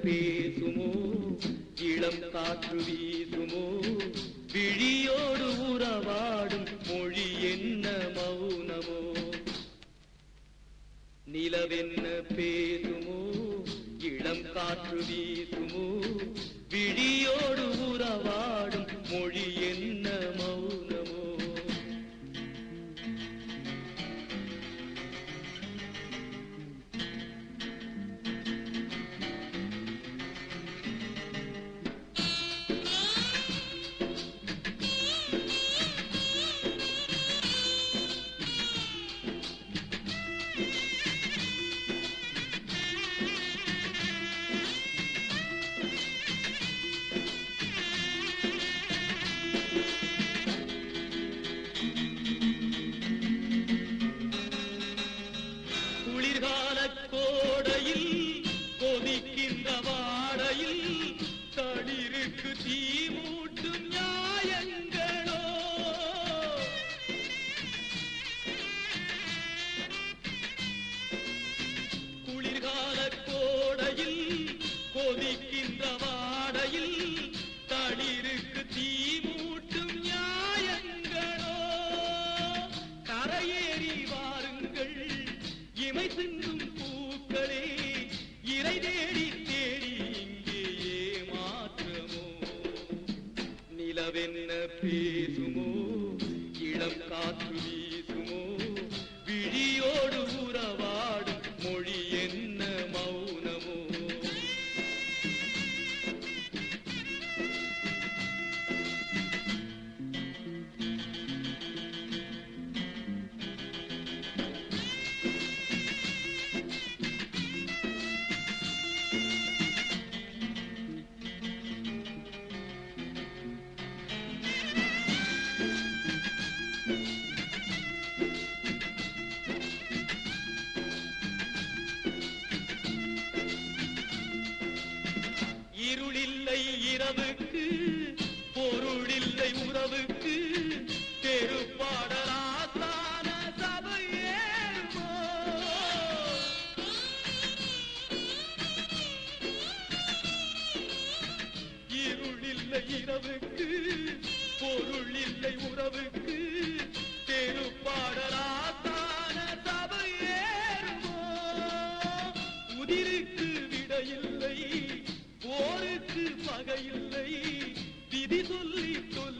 பேசுமோ இளம் காற்று வீசுமோ விழியோடு உறவாடும் மொழி என்ன மௌனமோ நிலவென்ன பேசுமோ இளம் காற்று வீசுமோ விழியோடு உறவாடும் மொழி என்ன மௌனமோ குளிர்கால கோடையில் கொதிக்கின்ற வாடையில் தளிருக்கு தீ மூட்டும் நியாயங்களோ குளிர்கால கோடையில் கொதிக்கின்ற வாடையில் தளிருக்கு தீ மூட்டும் நியாயங்களோ கரையேறி வாருங்கள் இமை சிந்தும் பூக்களே இறை தேடி தேடி இங்கே ஏமாற்றமோ நிலவென்ன பேசுமோ இளம் காற்று வீசுமோ விழியோடு உறவாடும் மொழி என்ன மௌனமோ இருளில்லை இரவுக்கு பொருளில்லை உறவுக்கு தெருப்பாடலாசான சபையேமோ இருளில்லை இரவுக்கு பொருளில்லை உறவுக்கு தெருப்பாடலாசான சபையேறுமோ உதிருக்கு விடையில்லை போருக்கு பகையில்லை விதி சொல்லி சொல்லி